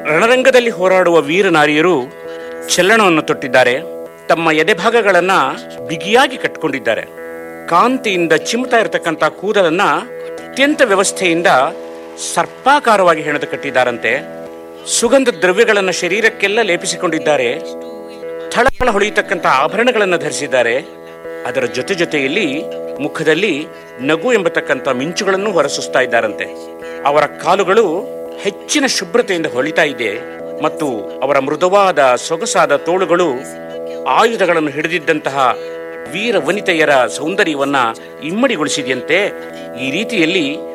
ರಣರಂಗದಲ್ಲಿ ಹೋರಾಡುವ ವೀರ ನಾರಿಯರು ಚಲ್ಲಣವನ್ನು ತೊಟ್ಟಿದ್ದಾರೆ ತಮ್ಮ ಎದೆಭಾಗಗಳನ್ನ ಬಿಗಿಯಾಗಿ ಕಟ್ಟಿಕೊಂಡಿದ್ದಾರೆ ಕಾಂತಿಯಿಂದ ಚಿಮ್ತಾ ಇರತಕ್ಕಂಥ ಕೂದಲನ್ನ ಅತ್ಯಂತ ವ್ಯವಸ್ಥೆಯಿಂದ ಸರ್ಪಾಕಾರವಾಗಿ ಹೆಣೆದು ಕಟ್ಟಿದ್ದಾರಂತೆ ಸುಗಂಧ ದ್ರವ್ಯಗಳನ್ನು ಶರೀರಕ್ಕೆಲ್ಲ ಲೇಪಿಸಿಕೊಂಡಿದ್ದಾರೆ ಥಳಥಳ ಹೊಳೆಯತಕ್ಕಂಥ ಆಭರಣಗಳನ್ನು ಧರಿಸಿದ್ದಾರೆ ಅದರ ಜೊತೆ ಜೊತೆಯಲ್ಲಿ ಮುಖದಲ್ಲಿ ನಗು ಎಂಬತಕ್ಕಂಥ ಮಿಂಚುಗಳನ್ನು ಹೊರಸೂಸ್ತಾ ಇದ್ದಾರಂತೆ ಅವರ ಕಾಲುಗಳು ಹೆಚ್ಚಿನ ಶುಭ್ರತೆಯಿಂದ ಹೊಳಿತಾ ಇದೆ ಮತ್ತು ಅವರ ಮೃದುವಾದ ಸೊಗಸಾದ ತೋಳುಗಳು ಆಯುಧಗಳನ್ನು ಹಿಡಿದಿದ್ದಂತಹ ವೀರ ವನಿತೆಯರ ಸೌಂದರ್ಯವನ್ನ ಇಮ್ಮಡಿಗೊಳಿಸಿದೆಯಂತೆ ಈ ರೀತಿಯಲ್ಲಿ